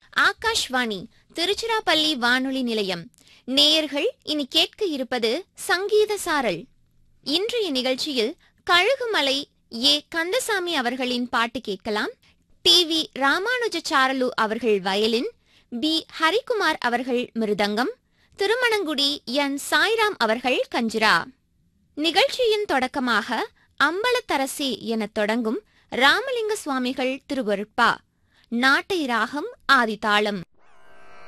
ஆகாஷ்வாணி திருச்சிராப்பள்ளி வானொலி நிலையம் நேயர்கள் இனி கேட்க இருப்பது சங்கீத சாரல் இன்றைய நிகழ்ச்சியில் கழுகுமலை ஏ கந்தசாமி அவர்களின் பாட்டு கேட்கலாம் டி வி ராமானுஜச்சாரலு அவர்கள் வயலின் பி ஹரிகுமார் அவர்கள் மிருதங்கம் திருமணங்குடி என் சாய்ராம் அவர்கள் கஞ்சிரா நிகழ்ச்சியின் தொடக்கமாக அம்பலத்தரசி எனத் தொடங்கும் ராமலிங்க சுவாமிகள் திருவருட்பா நாட்டை ராகம் ஆதிதாளம்